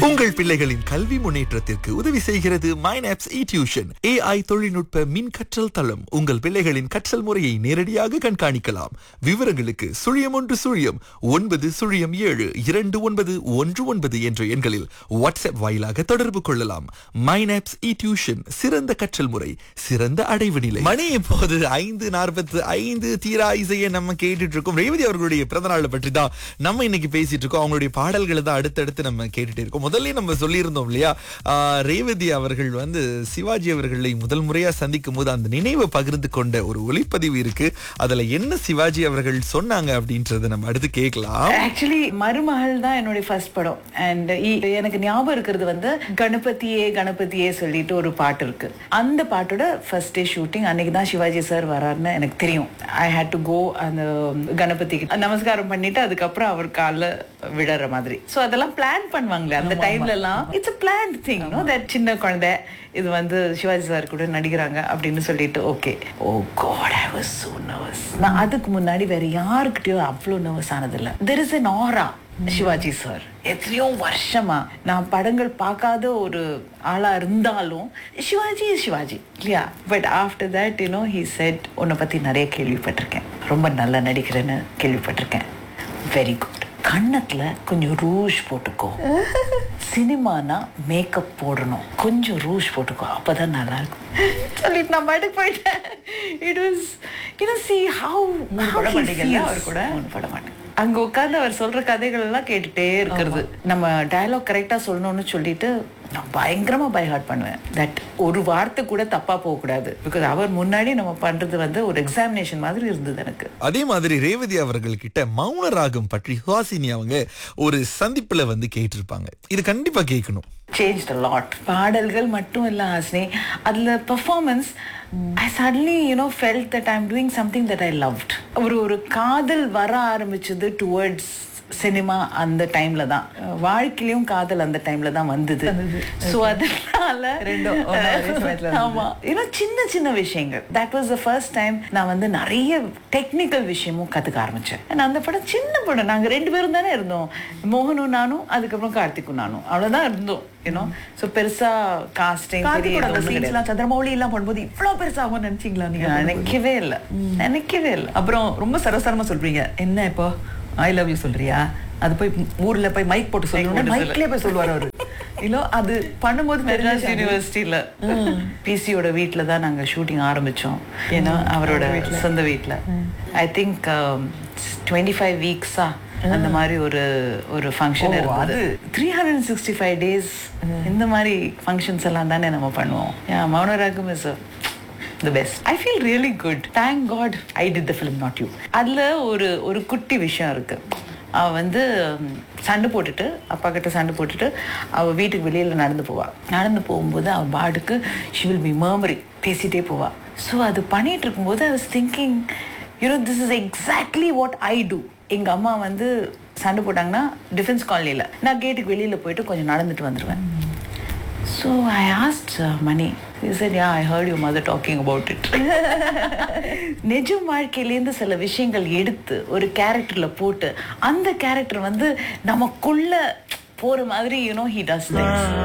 உங்கள் பிள்ளைகளின் கல்வி முன்னேற்றத்திற்கு உதவி செய்கிறது மைனாப்ஸ் இ டியூஷன் ஏஐ தொழில்நுட்ப மின் கற்றல் தளம் உங்கள் பிள்ளைகளின் கற்றல் முறையை நேரடியாக கண்காணிக்கலாம் விவரங்களுக்கு சுழியம் ஒன்று சுழியம் ஒன்பது சுழியம் ஏழு இரண்டு ஒன்பது ஒன்று ஒன்பது என்ற எண்களில் வாட்ஸ்அப் வாயிலாக தொடர்பு கொள்ளலாம் மைனாப்ஸ் இ டியூஷன் சிறந்த கற்றல் முறை சிறந்த அடைவு நிலை மணி இப்போது ஐந்து நாற்பத்து ஐந்து தீரா இசையை நம்ம கேட்டுட்டு இருக்கோம் ரேவதி அவர்களுடைய பிறந்த நாளை பற்றி தான் நம்ம இன்னைக்கு பேசிட்டு இருக்கோம் அவங்களுடைய பாடல்களை தான் அடுத்தடுத்து நம்ம கேட்டுட்டு இருக்கோம் முதல்ல நம்ம சொல்லியிருந்தோம் இல்லையா ஆஹ், ரேவதி அவர்கள் வந்து சிவாஜி அவர்களை முதல் முறையா சந்திக்கும் போது அந்த நினைவை பகிர்ந்து கொண்ட ஒரு ஒளிப்பதிவு இருக்கு அதுல என்ன சிவாஜி அவர்கள் சொன்னாங்க அப்படின்றத நம்ம அடுத்து கேட்கலாம் ஆக்சுவலி மருமகள் தான் என்னுடைய ஃபர்ஸ்ட் படம் அண்ட் எனக்கு ஞாபகம் இருக்கிறது வந்து கணபதியே கணபதியே சொல்லிட்டு ஒரு பாட்டு இருக்கு அந்த பாட்டோட ஃபர்ஸ்ட் டே ஷூட்டிங் அன்னைக்கு தான் சிவாஜி சார் வராருன்னு எனக்கு தெரியும் ஐ ஹேட் டு கோ அந்த கணபதிக்கு நமஸ்காரம் பண்ணிட்டு அதுக்கப்புறம் அவர் காலில் விழற மாதிரி ஸோ அதெல்லாம் பிளான் பண்ணுவாங்களே அந்த டைம்ல எல்லாம் it's a plan thing no that சின்ன குழந்தை இது வந்து சிவாஜி சார் கூட நடிக்கிறாங்க அப்படின்னு சொல்லிட்டு okay oh god I was so nervous நான் அதுக்கு முன்னாடி வேற யாருக்கிட்டயோ அவ்வளோ நர்வஸ் ஆனதில்லை there is an aura Sivaji sir எத்தனையோ வருஷமா நான் படங்கள் பார்க்காத ஒரு ஆளா இருந்தாலும் சிவாஜி is சிவாஜி இல்லையா but after that you know he said உன்னை பத்தி நிறைய கேள்விப்பட்டிருக்கேன் ரொம்ப நல்லா நடிக்கிறேன்னு கேள்விப்பட்டிருக்கேன் வெரி குட் கண்ணத்துல கொஞ்சம் ரூஷ் போட்டுக்கோ சினிமானா மேக்கப் போடணும் கொஞ்சம் ரூஷ் போட்டுக்கோ அப்பதான் நல்லா இருக்கும் சொல்லிட்டு நான் பாட்டுக்கு போயிட்டேன் it was you see how பட மாட்டீங்கல்ல அவர் கூட? பட மாட்டேன் அங்க உட்கார்ந்து அவர் சொல்ற கதைகள் எல்லாம் கேட்டுட்டே இருக்கிறது நம்ம டயலாக் கரெக்டா சொல்லணும்னு சொல்லிட்டு நான் பயங்கரமா பை ஹார்ட் பண்ணுவேன் தட் ஒரு வார்த்தை கூட தப்பா போக கூடாது பிகாஸ் அவர் முன்னாடி நம்ம பண்றது வந்து ஒரு எக்ஸாமினேஷன் மாதிரி இருந்தது எனக்கு அதே மாதிரி ரேவதி அவர்கள் கிட்ட மௌன ராகம் பற்றி ஹாசினி அவங்க ஒரு சந்திப்புல வந்து கேட்டிருப்பாங்க இது கண்டிப்பா கேட்கணும் சேஞ்ச் த லாட் பாடல்கள் மட்டும் இல்ல ஹாசினி அதுல performance I suddenly you know felt that I'm doing something that I loved ஒரு ஒரு காதல் வர ஆரம்பிச்சது டுவர்ட்ஸ் சினிமா அந்த டைம்ல தான் வாழ்க்கையிலயும் காதல் அந்த டைம்ல தான் வந்தது ஸோ அதனால ரெண்டும் ஒண்ணா ஒரே சமயத்துல வந்தது. ஆமா ஏன்னா சின்ன சின்ன விஷயங்கள் that was the first time நான் வந்து நிறைய டெக்னிக்கல் விஷயமும் கத்துக்க ஆரம்பிச்சேன் And அந்த படம் சின்ன படம் நாங்க ரெண்டு பேரும் தானே இருந்தோம் மோகனும் நானும் அதுக்கப்புறம் கார்த்திக்கும் நானும் அவ்வளவுதான் இருந்தோம் யூனோ ஸோ பெருசா காஸ்டிங் கார்த்திகோட அந்த சீன்ஸ் எல்லாம் சந்திரமௌலி எல்லாம் பண்ணும்போது இவ்வளவு பெருசாகும் நினைச்சீங்களா நீங்க நினைக்கவே இல்லை நினைக்கவே இல்லை அப்புறம் ரொம்ப சரசரமா சொல்றீங்க என்ன இப்போ ஐ லவ் யூ சொல்றியா அது போய் ஊர்ல போய் மைக் போட்டு சொல்லணும் போட்டு சொல்லு. மைக்லயே போய் சொல்லுவாரு அவரு இல்லோ அது பண்ணும்போது மெட்ராஸ் தெரிஞ்சுச்சு. யூனிவர்சிட்டியில பிசியோட வீட்ல தான் நாங்க ஷூட்டிங் ஆரம்பிச்சோம் ஏன்னா அவரோட சொந்த வீட்ல ஐ திங்க் டுவெண்ட்டி ஃபைவ் வீக்ஸா அந்த மாதிரி ஒரு ஒரு ஃபங்க்ஷன் ஓ, இருந்தது அது. Three hundred sixty five days இந்த மாதிரி ஃபங்க்ஷன்ஸ் எல்லாம் தானே நம்ம பண்ணுவோம் Yeah, Mounaragam is the best I feel really good thank god I did the film not you அதில் ஒரு ஒரு குட்டி விஷயம் இருக்கு அவ வந்து ம், சண்டை போட்டுட்டு அப்பா கிட்ட சண்டை போட்டுட்டு அவ வீட்டுக்கு வெளியில நடந்து போவா நடந்து போகும்போது அவ பாடுக்கு ஷி வில் பி மர்மரி பேசிட்டே போவா ஸோ அது பண்ணிட்டு இருக்கும்போது I was thinking you know this is exactly what I do எங்க அம்மா வந்து சண்டை போட்டாங்கன்னா டிஃபென்ஸ் காலனியில் நான் கேட்டுக்கு வெளியில போயிட்டு கொஞ்சம் நடந்துட்டு வந்துடுவேன் so I asked Mani sir yeah I heard you mother talking about it நிஜ வாழ்க்கையிலேருந்து சில விஷயங்கள் எடுத்து ஒரு கேரக்டரில் போட்டு அந்த கேரக்டர் வந்து நமக்குள்ள போற மாதிரி யூனோ ஹி டஸ்